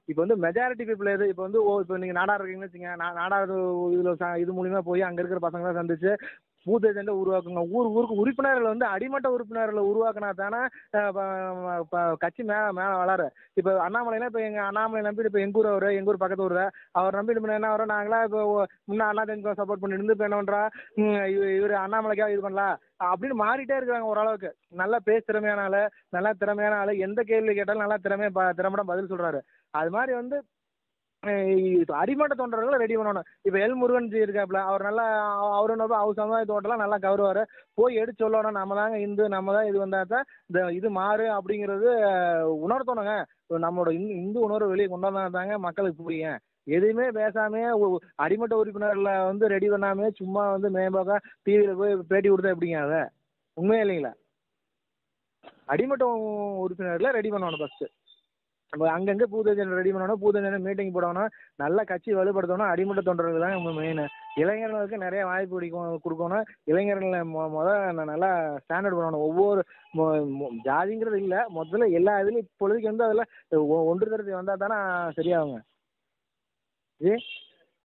இப்போ வந்து majority people எது இப்போ வந்து ஓ இப்போ நீங்கள் நாடார் இருக்கீங்கன்னு வச்சுங்க நான் நாடார் இதில் இது மூலிமா போய் அங்கே இருக்கிற பசங்களை சந்திச்சு பூத் ஏஜெண்டை உருவாக்குங்க ஊர் ஊருக்கு உறுப்பினர்கள் வந்து அடிமட்ட உறுப்பினர்களை உருவாக்கினா தானே அஹ், ப- ப- கட்சி மேலே மேலே வளர இப்போ அண்ணாமலைனா இப்போ எங்கள் அண்ணாமலை நம்பிட்டு இப்போ எங்கள் ஊர் அவர் எங்கள் ஊர் பக்கத்து ஊர் அவர் நம்பிட்டு இப்போ என்ன வரோம் நாங்களாம் இப்போ முன்னே அண்ணா திமுக சப்போர்ட் பண்ணி இருந்து இப்போ என்ன பண்ணுறா இவர் அண்ணாமலைக்காக இது பண்ணலாம் அப்படின்னு மாறிட்டே இருக்காங்க ஓரளவுக்கு நல்லா பேச திறமையான ஆள் நல்லா திறமையான ஆள் எந்த கேள்வி கேட்டாலும் நல்லா திறமையாக ப திறம்பட பதில் சொல்கிறாரு அது மாதிரி வந்து அஹ் இப்ப அடிமட்ட தொண்டர்களை ரெடி பண்ணணும் இப்போ எல் முருகன் ஜி இருக்காப்புல அவர் நல்லா அவர் என்ன அவர் சமுதாயத்தோட்டலாம் நல்லா கவருவார் போய் எடுத்து சொல்லணும் நம்ம தாங்க இந்து நம்ம தான் இது வந்தால் தான் இந்த இது மாறு அப்படிங்கிறது அஹ், உணர்த்தணுங்க இப்ப நம்மளோட இந்து இந்து உணர்வு வெளியே கொண்டு வந்தா தாங்க மக்களுக்கு புரியும் எதுவுமே பேசாமே ஒ- அடிமட்ட உறுப்பினர்களை வந்து ரெடி பண்ணாமே சும்மா வந்து மேம்போக்கா டிவியில் போய் பேட்டி கொடுத்தா எப்படிங்க அதை உண்மையே இல்லைங்களா அடிமட்ட உறுப்பினர்களை ரெடி பண்ணணும் ஃபஸ்ட்டு நம்ம அங்கங்கே பூதேஜன் ரெடி பண்ணணும் பூதேஜன் மீட்டிங் போடணும் நல்ல கட்சி வலுப்படுத்தணும் அடிமட்ட தொண்டர்கள் தான் மெயின் இளைஞர்களுக்கு நிறைய வாய்ப்பு கொடுக்கணும் கொடுக்கணும் இளைஞர்களை மொ முதல் நல்லா ஸ்டாண்டர்ட் பண்ணணும் ஒவ்வொரு மொ- மொ- ஜாதிங்கிறது இல்லை முதல்ல எல்லா இதுலையும் இப்பொழுதைக்கு வந்து அதில் ஒன்று தரத்து வந்தால் தானே சரியாகுங்க ஜி